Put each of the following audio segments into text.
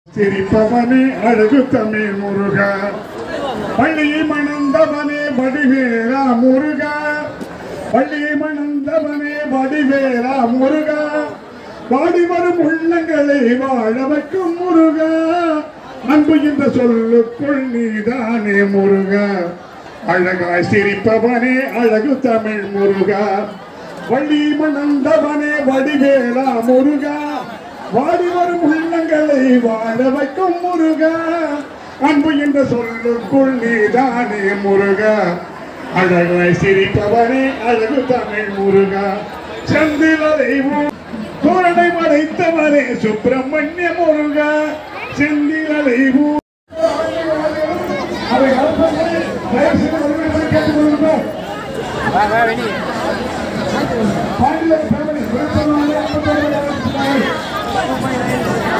சிரிப்பவனே அழகு தமிழ் முருகா பள்ளியை மணந்தவனே வடிவேரா முருகா பள்ளியை மணந்தவனே வடிவேரா முருகா வாடி வரும் உள்ளங்களை வாழ வைக்கும் முருகா அன்பு என்ற சொல்லுக்குள் நீதானே முருகா அழகாய் சிரிப்பவனே அழகு தமிழ் முருகா வள்ளி மணந்தவனே வடிவேலா முருகா வாடி வரும் உள்ளங்களை வாழ வைக்கும் முருகா அன்பு என்ற சொல்லுக்குள் நீதானே முருகா அழகாய் சிரிப்பவனே அழகு தமிழ் முருகா செந்திலரை தோரணை மறைத்தவரே சுப்பிரமணிய முருகா செந்திலரை அதை கலப்பங்களை தயவு செய்து வருவதை கேட்டுக்கொள்கிறோம் பாண்டியர் ஃபேமிலி விருப்பமான ஐம்பத்தொன்பது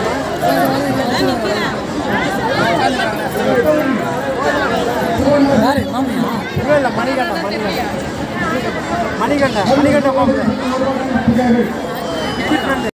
யாரு மாமியா இல்லை இல்லை மணிகண்டன் மணிகண்டன் மணிகண்டன் மணிகண்டன் மாமியா டிக்கெட் ரெண்டு